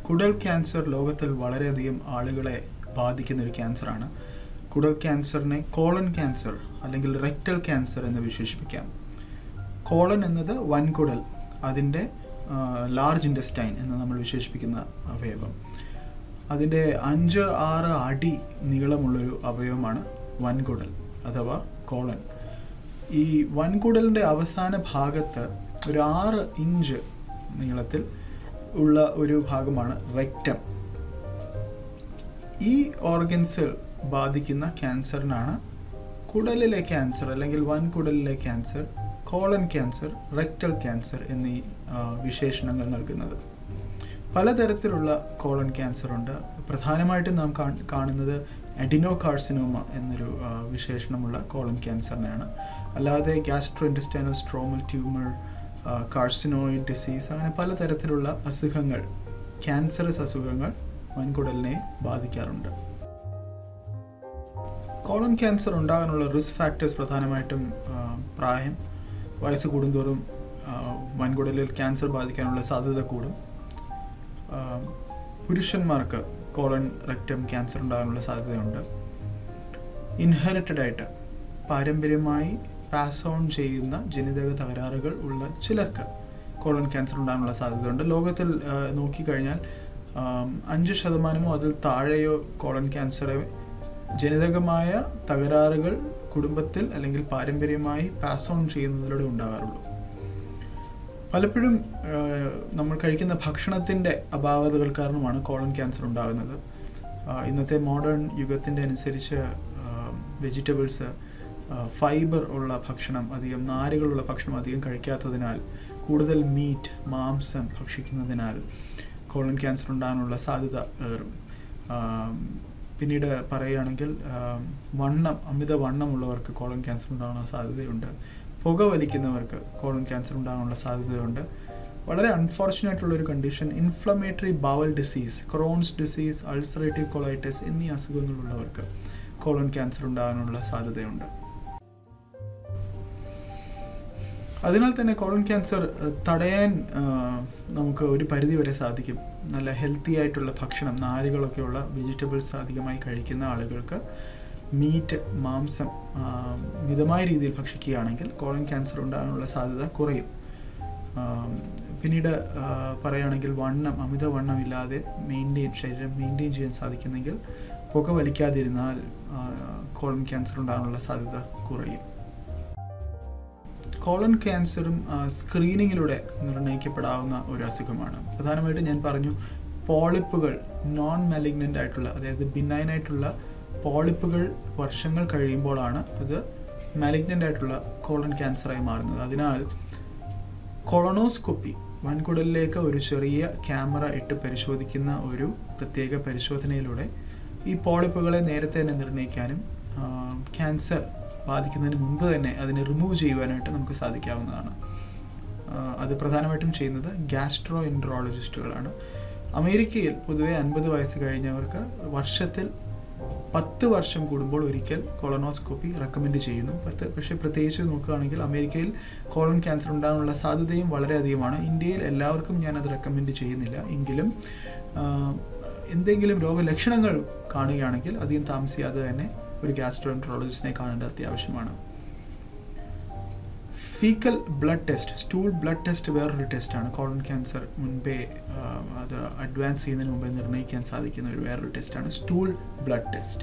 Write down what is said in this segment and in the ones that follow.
കുടൽ ക്യാൻസർ ലോകത്തിൽ വളരെയധികം ആളുകളെ ബാധിക്കുന്ന ഒരു ക്യാൻസറാണ് കുടൽ ക്യാൻസറിനെ കോളൻ ക്യാൻസർ അല്ലെങ്കിൽ റെക്ടൽ ക്യാൻസർ എന്ന് വിശേഷിപ്പിക്കാം കോളൻ എന്നത് വൻകുടൽ അതിൻ്റെ ലാർജ് ഇൻഡസ്റ്റൈൻ എന്ന് നമ്മൾ വിശേഷിപ്പിക്കുന്ന അവയവം അതിൻ്റെ അഞ്ച് ആറ് അടി നീളമുള്ളൊരു അവയവമാണ് വൻകുടൽ അഥവാ കോളൻ ഈ വൻകുടലിൻ്റെ അവസാന ഭാഗത്ത് ഒരു ആറ് ഇഞ്ച് നീളത്തിൽ ഉള്ള ഒരു ഭാഗമാണ് റെക്റ്റം ഈ ഓർഗൻസിൽ ബാധിക്കുന്ന ക്യാൻസറിനാണ് കുടലിലെ ക്യാൻസർ അല്ലെങ്കിൽ വൻകുടലിലെ cancer colon cancer rectal cancer എന്നീ വിശേഷണങ്ങൾ നൽകുന്നത് പലതരത്തിലുള്ള കോളൻ ക്യാൻസർ ഉണ്ട് പ്രധാനമായിട്ടും നാം കാണുന്നത് എഡിനോ കാർസിനോമ എന്നൊരു വിശേഷണമുള്ള കോളൻ ക്യാൻസറിനെയാണ് അല്ലാതെ gastrointestinal stromal tumour carcinoid disease അങ്ങനെ പലതരത്തിലുള്ള അസുഖങ്ങൾ ക്യാൻസറസ് അസുഖങ്ങൾ വൻകുടലിനെ ബാധിക്കാറുണ്ട് കോളൻ ക്യാൻസർ ഉണ്ടാകാനുള്ള റിസ്ക് ഫാക്ടേഴ്സ് പ്രധാനമായിട്ടും പ്രായം വയസ്സ് കൂടുന്തോറും വൻകുടലിൽ ക്യാൻസർ ബാധിക്കാനുള്ള സാധ്യത കൂടും പുരുഷന്മാർക്ക് കോളൻ റെക്റ്റം ക്യാൻസർ ഉണ്ടാകാനുള്ള സാധ്യതയുണ്ട് ഇൻഹെറിറ്റഡ് ആയിട്ട് പാരമ്പര്യമായി പാസ് ഓൺ ചെയ്യുന്ന ജനിതക തകരാറുകൾ ഉള്ള ചിലർക്ക് കോളൻ ക്യാൻസർ ഉണ്ടാകാനുള്ള സാധ്യതയുണ്ട് ലോകത്തിൽ നോക്കിക്കഴിഞ്ഞാൽ അഞ്ച് ശതമാനമോ അതിൽ താഴെയോ കോളൻ ക്യാൻസറെ ജനിതകമായ തകരാറുകൾ കുടുംബത്തിൽ അല്ലെങ്കിൽ പാരമ്പര്യമായി പാസ് ഓൺ ചെയ്യുന്നതിലൂടെ ഉണ്ടാകാറുള്ളൂ പലപ്പോഴും നമ്മൾ കഴിക്കുന്ന ഭക്ഷണത്തിൻ്റെ അപാകതകൾ കാരണമാണ് കോളൻ ക്യാൻസർ ഉണ്ടാകുന്നത് ഇന്നത്തെ മോഡേൺ യുഗത്തിൻ്റെ അനുസരിച്ച് വെജിറ്റബിൾസ് ഫൈബർ ഉള്ള ഭക്ഷണം അധികം നാരുകളുള്ള ഭക്ഷണം അധികം കഴിക്കാത്തതിനാൽ കൂടുതൽ മീറ്റ് മാംസം ഭക്ഷിക്കുന്നതിനാൽ കോളൻ ക്യാൻസർ ഉണ്ടാകാനുള്ള സാധ്യത ഏറും പിന്നീട് പറയുകയാണെങ്കിൽ വണ്ണം അമിത വണ്ണമുള്ളവർക്ക് കോളൻ ക്യാൻസർ ഉണ്ടാകാനുള്ള സാധ്യതയുണ്ട് പുക വലിക്കുന്നവർക്ക് കോളൻ ക്യാൻസർ ഉണ്ടാകാനുള്ള സാധ്യതയുണ്ട് വളരെ അൺഫോർച്ചുനേറ്റ് ഉള്ള ഒരു condition inflammatory bowel disease Crohn's disease ulcerative colitis എന്നീ അസുഖങ്ങളുള്ളവർക്ക് കോളൻ ക്യാൻസർ ഉണ്ടാകാനുള്ള സാധ്യതയുണ്ട് അതിനാൽ തന്നെ കോളൻ ക്യാൻസർ തടയാൻ നമുക്ക് ഒരു പരിധി വരെ സാധിക്കും നല്ല ഹെൽത്തി ആയിട്ടുള്ള ഭക്ഷണം നാരുകളൊക്കെയുള്ള വെജിറ്റബിൾസ് അധികമായി കഴിക്കുന്ന ആളുകൾക്ക് മീറ്റ് മാംസം മിതമായ രീതിയിൽ ഭക്ഷിക്കുകയാണെങ്കിൽ കോളൻ ക്യാൻസർ ഉണ്ടാകാനുള്ള സാധ്യത കുറയും പിന്നീട് പറയുകയാണെങ്കിൽ വണ്ണം അമിത വണ്ണം ഇല്ലാതെ മെയിൻറ്റെയിൻ ശരീരം മെയിൻറ്റെയിൻ ചെയ്യാൻ സാധിക്കുന്നെങ്കിൽ പുക വലിക്കാതിരുന്നാൽ കോളൻ ക്യാൻസർ ഉണ്ടാകാനുള്ള സാധ്യത കുറയും കോളൻ ക്യാൻസറും സ്ക്രീനിങ്ങിലൂടെ നിർണ്ണയിക്കപ്പെടാവുന്ന ഒരു അസുഖമാണ് പ്രധാനമായിട്ടും ഞാൻ പറഞ്ഞു പോളിപ്പുകൾ നോൺ മാലിഗ്നൻ്റ് ആയിട്ടുള്ള അതായത് ബിനൈൻ ആയിട്ടുള്ള പോളിപ്പുകൾ വർഷങ്ങൾ കഴിയുമ്പോഴാണ് അത് മാലിഗ്നൻ്റ് ആയിട്ടുള്ള കോളൻ ക്യാൻസറായി മാറുന്നത് അതിനാൽ കൊളണോസ്കോപ്പി വൻകുടലിലേക്ക് ഒരു ചെറിയ ക്യാമറ ഇട്ട് പരിശോധിക്കുന്ന ഒരു പ്രത്യേക പരിശോധനയിലൂടെ ഈ പോളിപ്പുകളെ നേരത്തെ തന്നെ നിർണ്ണയിക്കാനും ക്യാൻസർ ബാധിക്കുന്നതിന് മുമ്പ് തന്നെ അതിനെ റിമൂവ് ചെയ്യുവാനായിട്ട് നമുക്ക് സാധിക്കാവുന്നതാണ് അത് പ്രധാനമായിട്ടും ചെയ്യുന്നത് ഗാസ്ട്രോ എൻട്രോളജിസ്റ്റുകളാണ് അമേരിക്കയിൽ പൊതുവെ അൻപത് വയസ്സ് കഴിഞ്ഞവർക്ക് വർഷത്തിൽ പത്ത് വർഷം കൂടുമ്പോൾ ഒരിക്കൽ കൊളനോസ്കോപ്പി റെക്കമെൻഡ് ചെയ്യുന്നു പത്ത് പക്ഷേ പ്രത്യേകിച്ച് നോക്കുകയാണെങ്കിൽ അമേരിക്കയിൽ കോളൻ ക്യാൻസർ ഉണ്ടാകാനുള്ള സാധ്യതയും വളരെയധികമാണ് ഇന്ത്യയിൽ എല്ലാവർക്കും ഞാനത് റെക്കമെൻഡ് ചെയ്യുന്നില്ല എങ്കിലും എന്തെങ്കിലും രോഗലക്ഷണങ്ങൾ കാണുകയാണെങ്കിൽ അധികം താമസിയാതെ തന്നെ ഒരു ഗ്യാസ്ട്രോൻട്രോളജിസ്റ്റിനെ കാണേണ്ടത് അത്യാവശ്യമാണ് faecal blood test stool blood test വേറൊരു ടെസ്റ്റാണ് കോളൻ ക്യാൻസർ മുൻപേ അത് അഡ്വാൻസ് ചെയ്യുന്നതിന് മുമ്പേ നിർണ്ണയിക്കാൻ സാധിക്കുന്ന ഒരു വേറൊരു ടെസ്റ്റാണ് സ്റ്റൂൾ ബ്ലഡ് ടെസ്റ്റ്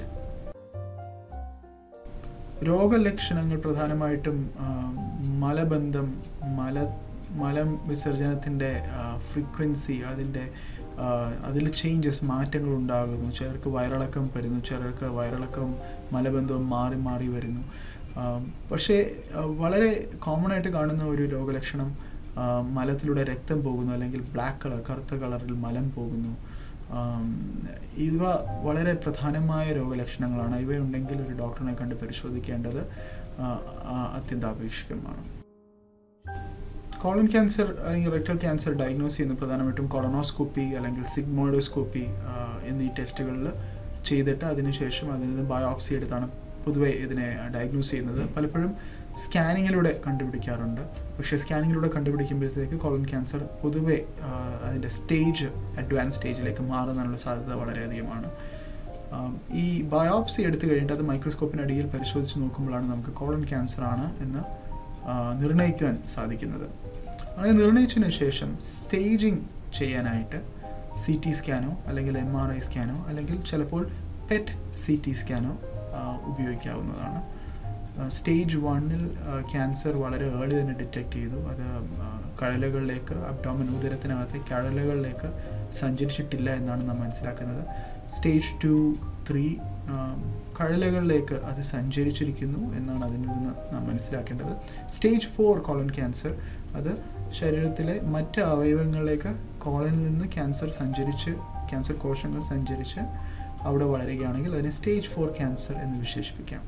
രോഗലക്ഷണങ്ങൾ പ്രധാനമായിട്ടും മലബന്ധം മല മലം വിസർജനത്തിൻ്റെ ഫ്രീക്വൻസി അതിൻ്റെ അതിൽ ചേഞ്ചസ് മാറ്റങ്ങൾ ഉണ്ടാകുന്നു ചിലർക്ക് വയറിളക്കം വരുന്നു ചിലർക്ക് വയറിളക്കം മലബന്ധവും മാറി മാറി വരുന്നു പക്ഷേ വളരെ കോമൺ ആയിട്ട് കാണുന്ന ഒരു രോഗലക്ഷണം മലത്തിലൂടെ രക്തം പോകുന്നു അല്ലെങ്കിൽ ബ്ലാക്ക് കളർ കറുത്ത കളറിൽ മലം പോകുന്നു ഇവ വളരെ പ്രധാനമായ രോഗലക്ഷണങ്ങളാണ് ഇവയുണ്ടെങ്കിൽ ഒരു ഡോക്ടറിനെ കണ്ട് പരിശോധിക്കേണ്ടത് അത്യന്താപേക്ഷിതമാണ് കോളൻ ക്യാൻസർ അല്ലെങ്കിൽ റെക്ടൽ ക്യാൻസർ ഡയഗ്നോസ് ചെയ്യുന്ന പ്രധാനമായിട്ടും കൊളനോസ്കോപ്പി അല്ലെങ്കിൽ സിഗ്മോഡോസ്കോപ്പി എന്നീ ടെസ്റ്റുകളിൽ ചെയ്തിട്ട് അതിനുശേഷം അതിൽ നിന്ന് ബയോപ്സി എടുത്താണ് പൊതുവെ ഇതിനെ ഡയഗ്നോസ് ചെയ്യുന്നത് പലപ്പോഴും സ്കാനിങ്ങിലൂടെ കണ്ടുപിടിക്കാറുണ്ട് പക്ഷേ സ്കാനിങ്ങിലൂടെ കണ്ടുപിടിക്കുമ്പോഴത്തേക്ക് കോളൻ ക്യാൻസർ പൊതുവെ ആ, അതിൻ്റെ സ്റ്റേജ് അഡ്വാൻസ് സ്റ്റേജിലേക്ക് മാറുന്നതിനുള്ള സാധ്യത വളരെയധികമാണ് ആം, ഈ ബയോപ്സി എടുത്തു കഴിഞ്ഞിട്ട് അത് മൈക്രോസ്കോപ്പിനടിയിൽ പരിശോധിച്ച് നോക്കുമ്പോഴാണ് നമുക്ക് കോളൻ ക്യാൻസർ ആണ് എന്ന് ആ, നിർണ്ണയിക്കുവാൻ സാധിക്കുന്നത് അങ്ങനെ നിർണ്ണയിച്ചതിന് ശേഷം സ്റ്റേജിങ് ചെയ്യാനായിട്ട് സി ടി സ്കാനോ അല്ലെങ്കിൽ എം ആർ ഐ സ്കാനോ അല്ലെങ്കിൽ ചിലപ്പോൾ പെറ്റ് സി ടി സ്കാനോ ഉപയോഗിക്കാവുന്നതാണ് സ്റ്റേജ് വണ്ണിൽ ക്യാൻസർ വളരെ ഏർലി തന്നെ ഡിറ്റക്ട് ചെയ്തു അത് ആ, കഴലുകളിലേക്ക് അബ്ഡോമൻ ഉദരത്തിനകത്തെ കഴലുകളിലേക്ക് സഞ്ചരിച്ചിട്ടില്ല എന്നാണ് നാം മനസ്സിലാക്കുന്നത് സ്റ്റേജ് ടു ത്രീ കഴലുകളിലേക്ക് അത് സഞ്ചരിച്ചിരിക്കുന്നു എന്നാണ് അതിൽ നിന്ന് നാം മനസ്സിലാക്കേണ്ടത് സ്റ്റേജ് ഫോർ കോളൻ ക്യാൻസർ അത് ശരീരത്തിലെ മറ്റ് അവയവങ്ങളിലേക്ക് കോളനിൽ നിന്ന് ക്യാൻസർ സഞ്ചരിച്ച് ക്യാൻസർ കോശങ്ങൾ സഞ്ചരിച്ച് അവിടെ വളരുകയാണെങ്കിൽ അതിനെ സ്റ്റേജ് ഫോർ ക്യാൻസർ എന്ന് വിശേഷിപ്പിക്കാം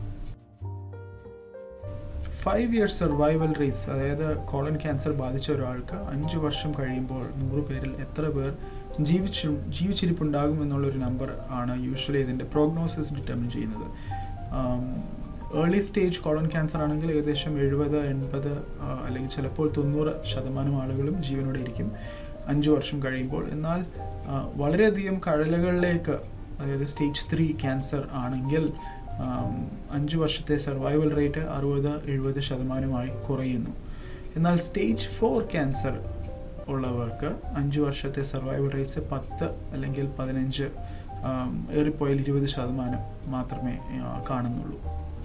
ഫൈവ് ഇയർ സർവൈവൽ റേസ് അതായത് കോളൻ ക്യാൻസർ ബാധിച്ച ഒരാൾക്ക് അഞ്ച് വർഷം കഴിയുമ്പോൾ നൂറ് പേരിൽ എത്ര പേർ ജീവിച്ചു ജീവിച്ചിരിപ്പുണ്ടാകും എന്നുള്ളൊരു നമ്പർ ആണ് യൂഷ്വലി ഇതിൻ്റെ പ്രോഗ്നോസിസ് ഡിറ്റർമിൻ ചെയ്യുന്നത് ഏർലി സ്റ്റേജ് കോളൻ ക്യാൻസർ ആണെങ്കിൽ ഏകദേശം എഴുപത് എൺപത് അല്ലെങ്കിൽ ചിലപ്പോൾ തൊണ്ണൂറ് ശതമാനം ആളുകളും ജീവനോടെ ഇരിക്കും അഞ്ച് വർഷം കഴിയുമ്പോൾ എന്നാൽ ആ, വളരെയധികം കഴലുകളിലേക്ക് അതായത് സ്റ്റേജ് ത്രീ ക്യാൻസർ ആണെങ്കിൽ ആം, അഞ്ച് വർഷത്തെ സർവൈവൽ റേറ്റ് അറുപത് എഴുപത് ശതമാനമായി കുറയുന്നു എന്നാൽ സ്റ്റേജ് ഫോർ ക്യാൻസർ ഉള്ളവർക്ക് അഞ്ച് വർഷത്തെ സർവൈവൽ റേറ്റ്സ് പത്ത് അല്ലെങ്കിൽ പതിനഞ്ച് ആം, ഏറിപ്പോയാൽ ഇരുപത് ശതമാനം മാത്രമേ ആ, കാണുന്നുള്ളൂ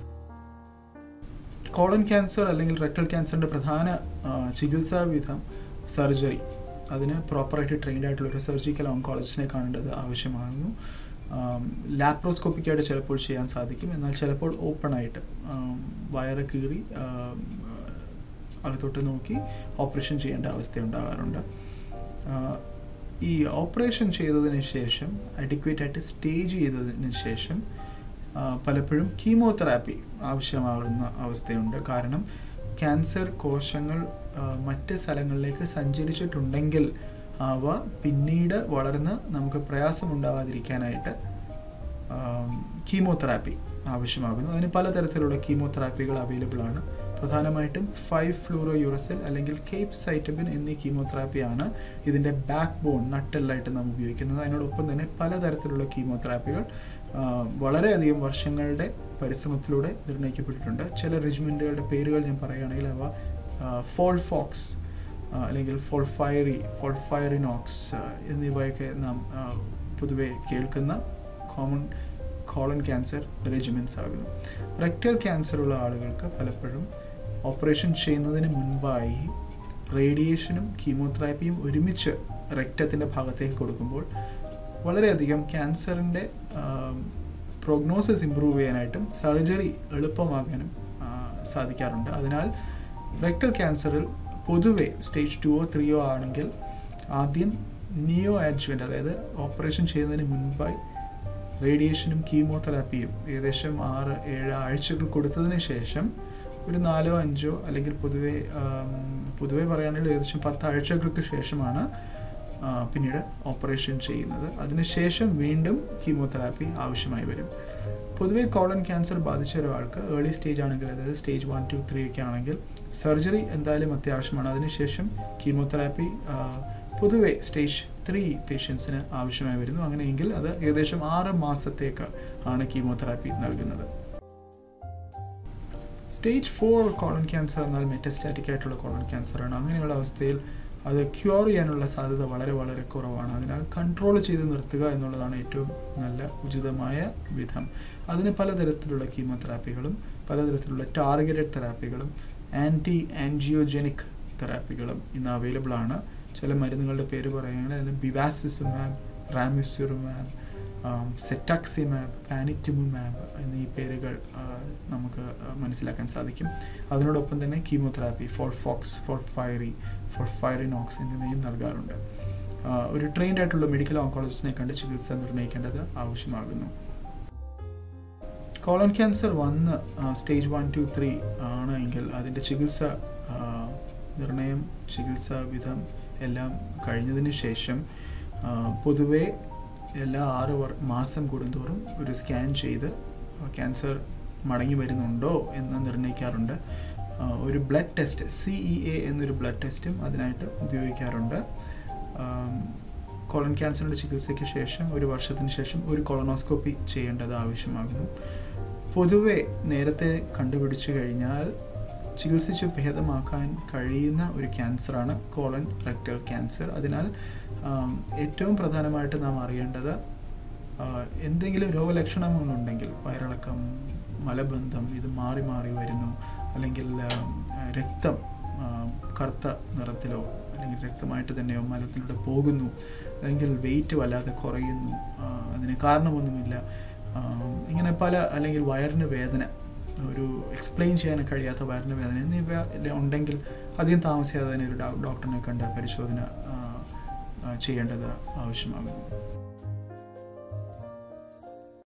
കോളൻ ക്യാൻസർ അല്ലെങ്കിൽ റെക്ടൽ ക്യാൻസറിൻ്റെ പ്രധാന ആ, ചികിത്സാ വിധം സർജറി അതിന് പ്രോപ്പറായിട്ട് ട്രെയിൻഡ് ആയിട്ടുള്ള ഒരു സർജിക്കൽ ഓങ്കോളജിസ്റ്റിനെ കാണേണ്ടത് ആവശ്യമാകുന്നു ലാപ്രോസ്കോപ്പിക്കായിട്ട് ചിലപ്പോൾ ചെയ്യാൻ സാധിക്കും എന്നാൽ ചിലപ്പോൾ ഓപ്പൺ ആയിട്ട് ആം, വയറ് കീറി ആം, അകത്തോട്ട് നോക്കി ഓപ്പറേഷൻ ചെയ്യേണ്ട അവസ്ഥ ഉണ്ടാകാറുണ്ട് ആ, ഈ ഓപ്പറേഷൻ ചെയ്തതിന് ശേഷം അഡിക്വേറ്റ് ആയിട്ട് സ്റ്റേജ് ചെയ്തതിന് ശേഷം ആ, പലപ്പോഴും കീമോതെറാപ്പി ആവശ്യമാകുന്ന അവസ്ഥയുണ്ട് കാരണം ക്യാൻസർ കോശങ്ങൾ ആ, മറ്റ് സ്ഥലങ്ങളിലേക്ക് സഞ്ചരിച്ചിട്ടുണ്ടെങ്കിൽ അവ പിന്നീട് വളർന്ന് നമുക്ക് പ്രയാസമുണ്ടാകാതിരിക്കാനായിട്ട് കീമോതെറാപ്പി ആവശ്യമാകുന്നു അതിന് പലതരത്തിലുള്ള കീമോതെറാപ്പികൾ അവൈലബിൾ ആണ് പ്രധാനമായിട്ടും ഫൈവ് ഫ്ലൂറോ യൂറസിൽ അല്ലെങ്കിൽ കേപ്പ് സൈറ്റബിൻ എന്നീ കീമോതെറാപ്പിയാണ് ഇതിൻ്റെ ബാക്ക് ബോൺ നട്ടെല്ലായിട്ട് നാം ഉപയോഗിക്കുന്നത് അതിനോടൊപ്പം തന്നെ പലതരത്തിലുള്ള കീമോതെറാപ്പികൾ ആ, വളരെയധികം വർഷങ്ങളുടെ പരിശ്രമത്തിലൂടെ നിർണ്ണയിക്കപ്പെട്ടിട്ടുണ്ട് ചില റെജിമെൻറ്റുകളുടെ പേരുകൾ ഞാൻ പറയുകയാണെങ്കിൽ അവ ഫോൾ ഫോക്സ് അല്ലെങ്കിൽ ഫോൾഫയറി ഫോൾഫയറിനോക്സ് എന്നിവയൊക്കെ നാം ആ, പൊതുവെ കേൾക്കുന്ന കോമൺ കോളൻ ക്യാൻസർ റെജിമെൻസ് ആകുന്നു റെക്ടൽ ക്യാൻസർ ഉള്ള ആളുകൾക്ക് പലപ്പോഴും ഓപ്പറേഷൻ ചെയ്യുന്നതിന് മുൻപായി റേഡിയേഷനും കീമോതെറാപ്പിയും ഒരുമിച്ച് രക്തത്തിൻ്റെ ഭാഗത്തേക്ക് കൊടുക്കുമ്പോൾ വളരെയധികം ക്യാൻസറിൻ്റെ പ്രോഗ്നോസിസ് ഇമ്പ്രൂവ് ചെയ്യാനായിട്ടും സർജറി എളുപ്പമാകാനും ആ, സാധിക്കാറുണ്ട് അതിനാൽ റെക്ടൽ ക്യാൻസറിൽ പൊതുവെ സ്റ്റേജ് ടുവോ ത്രീയോ ആണെങ്കിൽ ആദ്യം നിയോ ആഡ്ജുവൻ്റ് അതായത് ഓപ്പറേഷൻ ചെയ്യുന്നതിന് മുൻപായി റേഡിയേഷനും കീമോതെറാപ്പിയും ഏകദേശം ആറ് ഏഴ് ആഴ്ചകൾ കൊടുത്തതിന് ശേഷം ഒരു നാലോ അഞ്ചോ അല്ലെങ്കിൽ പൊതുവെ ആം, പൊതുവെ പറയുകയാണെങ്കിൽ ഏകദേശം പത്ത് ആഴ്ചകൾക്ക് ശേഷമാണ് ആ, പിന്നീട് ഓപ്പറേഷൻ ചെയ്യുന്നത് അതിനുശേഷം വീണ്ടും കീമോതെറാപ്പി ആവശ്യമായി വരും പൊതുവെ കോളൻ ക്യാൻസർ ബാധിച്ച ഒരാൾക്ക് ഏർലി സ്റ്റേജ് ആണെങ്കിൽ അതായത് സ്റ്റേജ് വൺ ടു ത്രീ ഒക്കെ ആണെങ്കിൽ സർജറി എന്തായാലും അത്യാവശ്യമാണ് അതിനുശേഷം കീമോതെറാപ്പി ആ, പൊതുവെ സ്റ്റേജ് ത്രീ പേഷ്യൻസിന് ആവശ്യമായി വരുന്നു അങ്ങനെയെങ്കിൽ അത് ഏകദേശം ആറ് മാസത്തേക്ക് ആണ് കീമോതെറാപ്പി നൽകുന്നത് സ്റ്റേജ് ഫോർ കോളൻ ക്യാൻസർ എന്നാൽ മെറ്റസ്റ്റാറ്റിക് ആയിട്ടുള്ള കോളൻ ക്യാൻസറാണ് അങ്ങനെയുള്ള അവസ്ഥയിൽ അത് ക്യൂർ ചെയ്യാനുള്ള സാധ്യത വളരെ വളരെ കുറവാണ് അതിനാൽ കൺട്രോൾ ചെയ്ത് നിർത്തുക എന്നുള്ളതാണ് ഏറ്റവും നല്ല ഉചിതമായ വിധം അതിന് പലതരത്തിലുള്ള കീമോതെറാപ്പികളും പലതരത്തിലുള്ള ടാർഗറ്റഡ് തെറാപ്പികളും ആൻറ്റി ആൻജിയോജനിക് തെറാപ്പികളും ഇന്ന് അവൈലബിൾ ആണ് ചില മരുന്നുകളുടെ പേര് പറയുകയാണെങ്കിൽ അതിന് ബിവാസിസുമാബ് റാമിസുറുമാബ് സെറ്റാക്സിമാബ് പാനിറ്റുമുമാബ് എന്നീ പേരുകൾ ആ, നമുക്ക് ആ, മനസ്സിലാക്കാൻ സാധിക്കും അതിനോടൊപ്പം തന്നെ കീമോതെറാപ്പി ഫോൾഫോക്സ് ഫോൾഫയറി ഫോൾഫയറിനോക്സ് എന്നിവയും നൽകാറുണ്ട് ആ, ഒരു ട്രെയിൻഡ് ആയിട്ടുള്ള മെഡിക്കൽ ഓങ്കോളജിസ്റ്റിനെ കണ്ട് ചികിത്സ നിർണ്ണയിക്കേണ്ടത് ആവശ്യമാകുന്നു കോളൻ ക്യാൻസർ വന്ന് സ്റ്റേജ് വൺ ടു ത്രീ ആണ് എങ്കിൽ അതിൻ്റെ ചികിത്സ ആ, നിർണയം ചികിത്സാ വിധം എല്ലാം കഴിഞ്ഞതിന് ശേഷം ആ, പൊതുവെ എല്ലാ ആറ് വർ മാസം കൂടുന്തോറും ഒരു സ്കാൻ ചെയ്ത് ക്യാൻസർ മടങ്ങി വരുന്നുണ്ടോ എന്ന് നിർണ്ണയിക്കാറുണ്ട് ആ, ഒരു blood test C E A എന്നൊരു ബ്ലഡ് ടെസ്റ്റും അതിനായിട്ട് ഉപയോഗിക്കാറുണ്ട് ആം, കോളൻ ക്യാൻസറിൻ്റെ ചികിത്സയ്ക്ക് ശേഷം ഒരു വർഷത്തിന് ശേഷം ഒരു കൊളോണോസ്കോപ്പി ചെയ്യേണ്ടത് ആവശ്യമാകുന്നു പൊതുവെ നേരത്തെ കണ്ടുപിടിച്ചു കഴിഞ്ഞാൽ ചികിത്സിച്ച് ഭേദമാക്കാൻ കഴിയുന്ന ഒരു ക്യാൻസറാണ് കോളൻ റെക്ടൽ ക്യാൻസർ അതിനാൽ ആം, ഏറ്റവും പ്രധാനമായിട്ട് നാം അറിയേണ്ടത് ആ, എന്തെങ്കിലും രോഗലക്ഷണങ്ങളുണ്ടെങ്കിൽ വയറിളക്കം മലബന്ധം ഇത് മാറി മാറി വരുന്നു അല്ലെങ്കിൽ ആ, രക്തം ആ, കറുത്ത നിറത്തിലോ അല്ലെങ്കിൽ രക്തമായിട്ട് തന്നെയോ മലത്തിലൂടെ പോകുന്നു അല്ലെങ്കിൽ വെയിറ്റ് വല്ലാതെ കുറയുന്നു ആ, അതിന് കാരണമൊന്നുമില്ല ആ, ഇങ്ങനെ പല അല്ലെങ്കിൽ വയറിന് വേദന ഒരു എക്സ്പ്ലെയിൻ ചെയ്യാൻ കഴിയാത്ത വയറിന് വേദന എന്നിവ ഉണ്ടെങ്കിൽ അധികം താമസിയാതെ തന്നെ ഒരു ഡോ- ഡോക്ടറിനെ കണ്ട് പരിശോധന ആ, ആ, ചെയ്യേണ്ടത് ആവശ്യമാകുന്നു